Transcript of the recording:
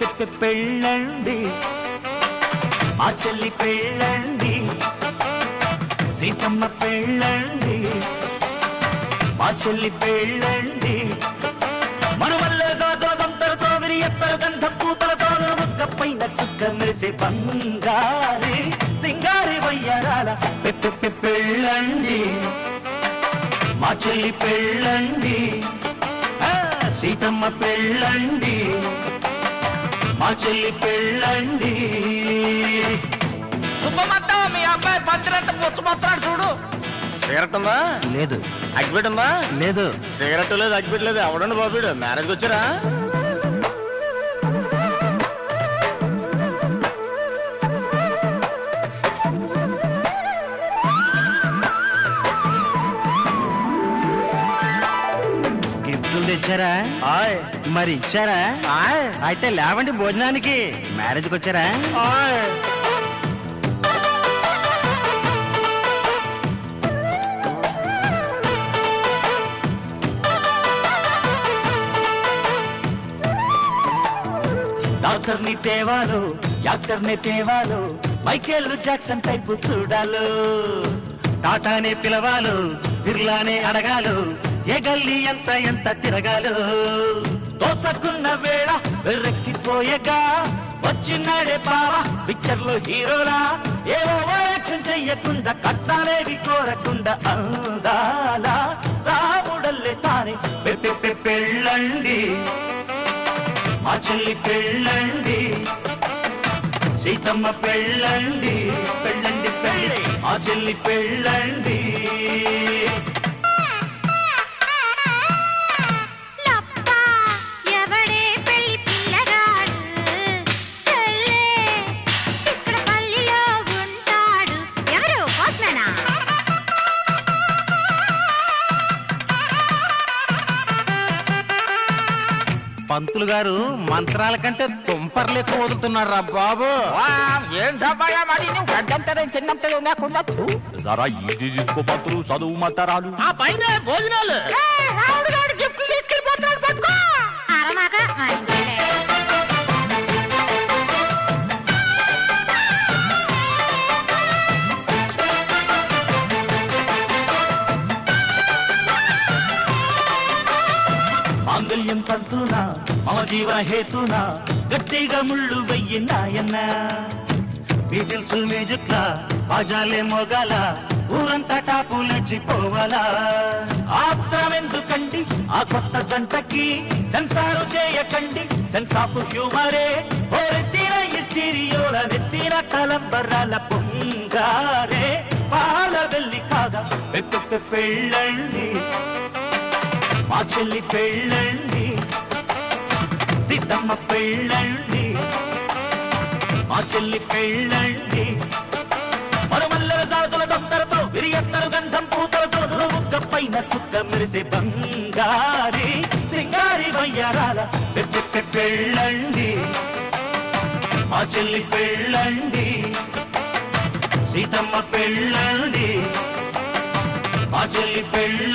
పె- పెళ్ళండి మా చెల్లి పెళ్ళండి సీతమ్మ పెళ్ళండి మా చెల్లి పెళ్ళండి మన వల్ల జాజులంతరతో విరి ఎత్తరు గంధం పూతలతో ముక్క పైన చుక్క మెరిసే బంగారి సింగారి వయ్యరాల పె- పె- పె- పెళ్ళండి మా చెల్లి పెళ్ళండి ఆ, సీతమ్మ పెళ్ళండి మా చెల్లి పెళ్ళండి శుభమత్త మీ అబ్బాయి పంచినంత పుచ్చమొత్తాడు చూడు సిగరెట్ ఉందా లేదు అగ్గిపెట్టి ఉందా లేదు సిగరెట్ లేదు అగ్గిపెట్టి లేదు ఎవడండి బాబుడు మ్యారేజ్కి వచ్చారా గిఫ్ట్లు తెచ్చారా హాయ్ మరి ఇచ్చారా హాయ్ అయితే లేవండి భోజనానికి మ్యారేజ్కి వచ్చారా హాయ్ డాక్టర్ ని తేవాలో యాక్టర్ ని తేవాలో మైకేల్ జాక్సన్ టైపు చూడాలో టాటానే పిలవాలో బిర్లానే అడగాలో ఏ గల్లీ ఎంత ఎంత తిరగాలో తోచకున్న వేళ వెర్రెక్కిపోయగా వచ్చినాడే బావా పిక్చర్ లో హీరోలా ఏవో యాక్షన్ చెయ్యకుండా కట్టాలేవి కోరకుండా అందాల రాముడల్లే తానే పె- పె- పె- పెళ్ళండి మా చెల్లి పెళ్ళండి సీతమ్మ పెళ్ళండి పెళ్ళండి పెళ్ళి మా చెల్లి పెళ్ళండి లప్పా ఎవడే పెళ్లి పిల్లగాడు సెల్లే ఇక్కడ పల్లిలో ఉంటాడు ఎవరు పోస్మేనా పంతులు గారు మంత్రాల కంటే తుంపర్లు ఎక్కువ వదులుతున్నారు రా బాబు ఏంటబ్బాయా మరి నువ్వు గడ్డంతదే చిన్నంతదే నాకున్నట్టు జరా ఇది తీసుకో పంతులు చదువు మంతరాలు ఆ పైన భోజనాలు రావుడు గారు గిఫ్ట్లు తీసుకెళ్ళిపోతున్నాడు పట్టుకో అరమాక మా ఇంటిలే మాంగళ్యం పంతునా మమ జీవన హేతునా గట్టిగా ముళ్ళు వెయ్యి నాయన్న బీటిల్స్ మ్యూజిక్ లా బాజాలే మోగాల ఊరంతా టాపులచ్చిపోవాలా ఆత్రమెందుకండి ఆ కొత్త జంటకి సెన్సారు చేయకండి సెన్స్ ఆఫ్ హ్యూమరే ఓరెత్తిన ఇస్టీరియోల నెత్తిన కలంబరాల పొంగారే పాల వెళ్ళి కాగా పెప్ప పె- పెళ్ళండి మా చెల్లి పెళ్ళండి సీతమ్మ పెళ్ళండి మా చెల్లి పెళ్ళండి మరుమల్లెల జాతుల దొంగలతో విరియత్తరు గంధం పూతలతో నురుముక్క పైన చుక్క మెరిసే బంగారి సింగారి వయ్యారాల పె- పె- పె- పెళ్ళండి మా చెల్లి పెళ్ళండి సీతమ్మ పెళ్ళండి మా చెల్లి పెళ్ళండి